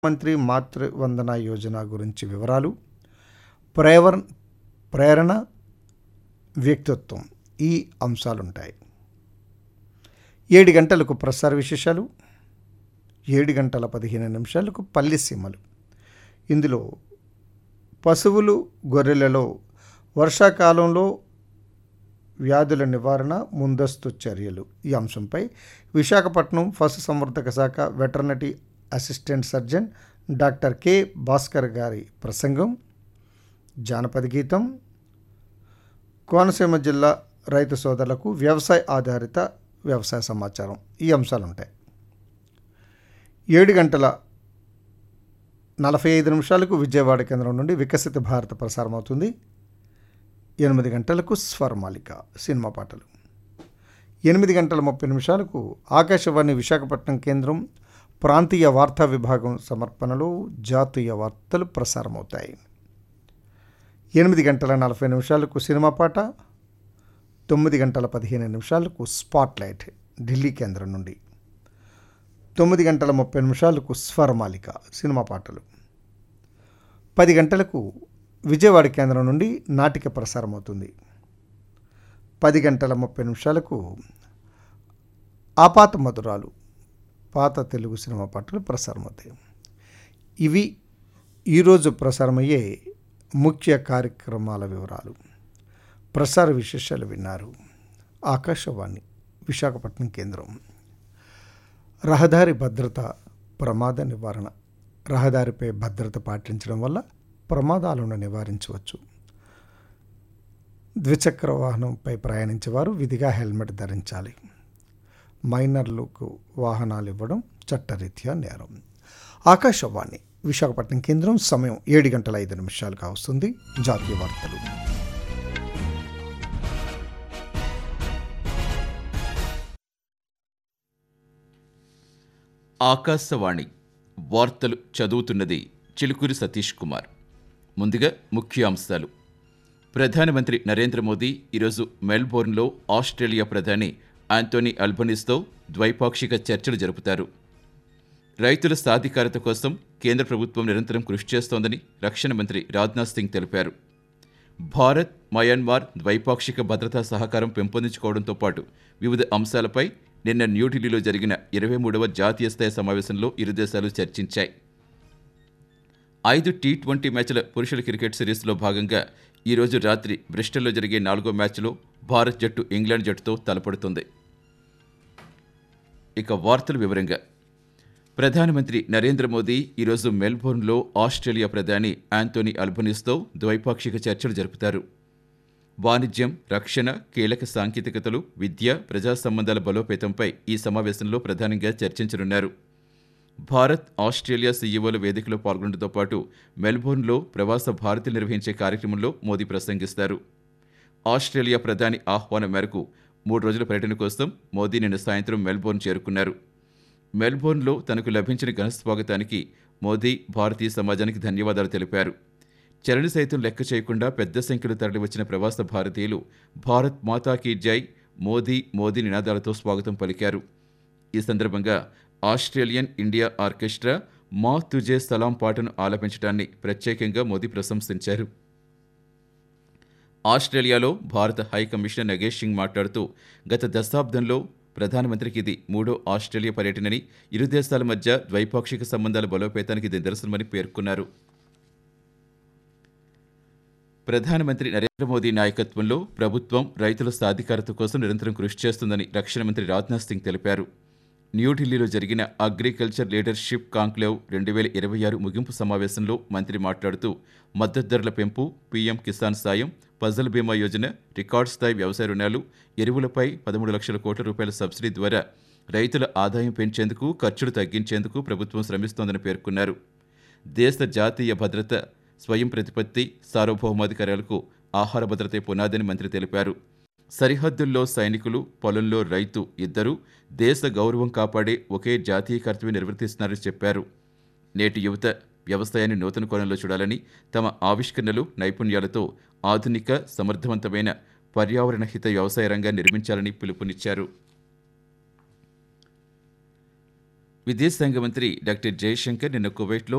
మంత్రి మాతృ వందన యోజన గురించి వివరాలు ప్రేవర్ ప్రేరణ వ్యక్తిత్వం ఈ అంశాలుంటాయి ఏడు గంటలకు ప్రసార విశేషాలు ఏడు గంటల పదిహేను నిమిషాలకు పల్లి సీమలు ఇందులో పశువులు గొర్రెలలో వర్షాకాలంలో వ్యాధుల నివారణ ముందస్తు చర్యలు ఈ అంశంపై విశాఖపట్నం పశు సంవర్ధక శాఖ veterinary assistant surgeon doctor K Bhaskar గారి ప్రసంగం జానపద గీతం కోనసీమ జిల్లా రైతు సోదరులకు వ్యవసాయ ఆధారిత వ్యవసాయ సమాచారం ఈ అంశాలు ఉంటాయి ఏడు గంటల నలభై ఐదు నిమిషాలకు విజయవాడ కేంద్రం నుండి వికసిత భారత ప్రసారం అవుతుంది ఎనిమిది గంటలకు స్వరమాలిక సినిమా పాటలు ఎనిమిది గంటల ముప్పై నిమిషాలకు ఆకాశవాణి విశాఖపట్నం కేంద్రం ప్రాంతీయ వార్తా విభాగం సమర్పణలో జాతీయ వార్తలు ప్రసారమవుతాయి ఎనిమిది గంటల నలభై నిమిషాలకు సినిమా పాట తొమ్మిది గంటల పదిహేను నిమిషాలకు స్పాట్లైట్ ఢిల్లీ కేంద్రం నుండి తొమ్మిది గంటల ముప్పై నిమిషాలకు స్వరమాలిక సినిమా పాటలు పది గంటలకు విజయవాడ కేంద్రం నుండి నాటిక ప్రసారం అవుతుంది పది గంటల ముప్పై నిమిషాలకు ఆపాత మధురాలు పాత తెలుగు సినిమా పాటలు ప్రసారమవుతాయి ఇవి ఈరోజు ప్రసారమయ్యే ముఖ్య కార్యక్రమాల వివరాలు ప్రసార విశేషాలు విన్నారు ఆకాశవాణి విశాఖపట్నం కేంద్రం రహదారి భద్రత ప్రమాద నివారణ రహదారిపై భద్రత పాటించడం వల్ల ప్రమాదాలను నివారించవచ్చు ద్విచక్ర వాహనంపై ప్రయాణించేవారు విధిగా హెల్మెట్ ధరించాలి మైనర్లకు వాహనాలు ఇవ్వడం చట్టరీత్యా నేరం ఆకాశవాణి విశాఖపట్నం కేంద్రం సమయం ఏడు గంటల ఐదు నిమిషాలుగా వస్తుంది జాతీయ వార్తలు ఆకాశవాణి వార్తలు చదువుతున్నది చిలుకూరి సతీష్ కుమార్ ముందుగా ముఖ్య అంశాలు ప్రధానమంత్రి నరేంద్ర మోదీ ఈరోజు మెల్బోర్న్లో ఆస్ట్రేలియా ప్రధాని ఆంటోనీ అల్బనీస్తో ద్వైపాక్షిక చర్చలు జరుపుతారు రైతుల సాధికారత కోసం కేంద్ర ప్రభుత్వం నిరంతరం కృషి చేస్తోందని రక్షణ మంత్రి రాజ్నాథ్ సింగ్ తెలిపారు భారత్ మయన్మార్ ద్వైపాక్షిక భద్రతా సహకారం పెంపొందించుకోవడంతో పాటు వివిధ అంశాలపై నిన్న న్యూఢిల్లీలో జరిగిన ఇరవై మూడవ జాతీయ స్థాయి సమావేశంలో ఇరు దేశాలు చర్చించాయి ఐదు టీ ట్వంటీ మ్యాచ్ల పురుషుల క్రికెట్ సిరీస్లో భాగంగా ఈరోజు రాత్రి బ్రిస్టల్లో జరిగే నాలుగో మ్యాచ్లో భారత్ జట్టు ఇంగ్లాండ్ జట్టుతో తలపడుతుంది ఇక వార్తల వివరంగా ప్రధానమంత్రి నరేంద్ర మోదీ ఈరోజు మెల్బోర్న్లో ఆస్ట్రేలియా ప్రధాని ఆంటోనీ అల్బనీస్తో ద్వైపాక్షిక చర్చలు జరుపుతారు వాణిజ్యం రక్షణ కీలక సాంకేతికతలు విద్య ప్రజా సంబంధాల బలోపేతంపై ఈ సమావేశంలో ప్రధానంగా చర్చించనున్నారు భారత్ ఆస్ట్రేలియా సీఈఓల వేదికలో పాల్గొనడంతో పాటు మెల్బోర్న్లో ప్రవాస భారతీయులు నిర్వహించే కార్యక్రమంలో మోదీ ప్రసంగిస్తారు ఆస్ట్రేలియా ప్రధాని ఆహ్వానం మేరకు మూడు రోజుల పర్యటన కోసం మోదీ నిన్న సాయంత్రం మెల్బోర్న్ చేరుకున్నారు మెల్బోర్న్లో తనకు లభించిన ఘన స్వాగతానికి మోదీ భారతీయ సమాజానికి ధన్యవాదాలు తెలిపారు చరణ సైతం లెక్క చేయకుండా పెద్ద సంఖ్యలో తరలివచ్చిన ప్రవాస భారతీయులు భారత్ మాతా కీ జై మోదీ మోదీ నినాదాలతో స్వాగతం పలికారు ఈ సందర్భంగా ఆస్ట్రేలియన్ ఇండియా ఆర్కెస్ట్రా మా తుజే సలాం పాటను ఆలపించడాన్ని ప్రత్యేకంగా మోదీ ప్రశంసించారు ఆస్ట్రేలియాలో భారత హై కమిషనర్ నగేష్ సింగ్ మాట్లాడుతూ గత దశాబ్దంలో ప్రధానమంత్రికి ఇది మూడో ఆస్ట్రేలియా పర్యటనని ఇరు దేశాల మధ్య ద్వైపాక్షిక సంబంధాల బలోపేతానికి ఇది నిదర్శనమని పేర్కొన్నారు ప్రధానమంత్రి నరేంద్ర మోదీ నాయకత్వంలో ప్రభుత్వం రైతుల సాధికారత కోసం నిరంతరం కృషి చేస్తుందని రక్షణ మంత్రి రాజ్నాథ్ సింగ్ తెలిపారు న్యూఢిల్లీలో జరిగిన అగ్రికల్చర్ లీడర్షిప్ కాంక్లేవ్ రెండు వేల ఇరవై ఆరు ముగింపు సమావేశంలో మంత్రి మాట్లాడుతూ మద్దతు ధరల పెంపు పీఎం కిసాన్ సాయం పజల్ బీమా యోజన రికార్డ్ స్థాయి వ్యవసాయ రుణాలు ఎరువులపై పదమూడు లక్షల కోట్ల రూపాయల సబ్సిడీ ద్వారా రైతుల ఆదాయం పెంచేందుకు ఖర్చులు తగ్గించేందుకు ప్రభుత్వం శ్రమిస్తోందని పేర్కొన్నారు దేశ జాతీయ భద్రత స్వయం ప్రతిపత్తి సార్వభౌమాధికారాలకు ఆహార భద్రతే పునాదని మంత్రి తెలిపారు సరిహద్దుల్లో సైనికులు పొలంలో రైతు ఇద్దరూ దేశ గౌరవం కాపాడే ఒకే జాతీయ కర్తవ్యం నిర్వర్తిస్తున్నారని చెప్పారు నేటి యువత వ్యవసాయాన్ని నూతన కోణంలో చూడాలని తమ ఆవిష్కరణలు నైపుణ్యాలతో ఆధునిక సమర్థవంతమైన పర్యావరణ హిత వ్యవసాయ రంగాన్ని నిర్మించాలని పిలుపునిచ్చారు విదేశాంగ మంత్రి డాక్టర్ జయశంకర్ నిన్న కువైట్లో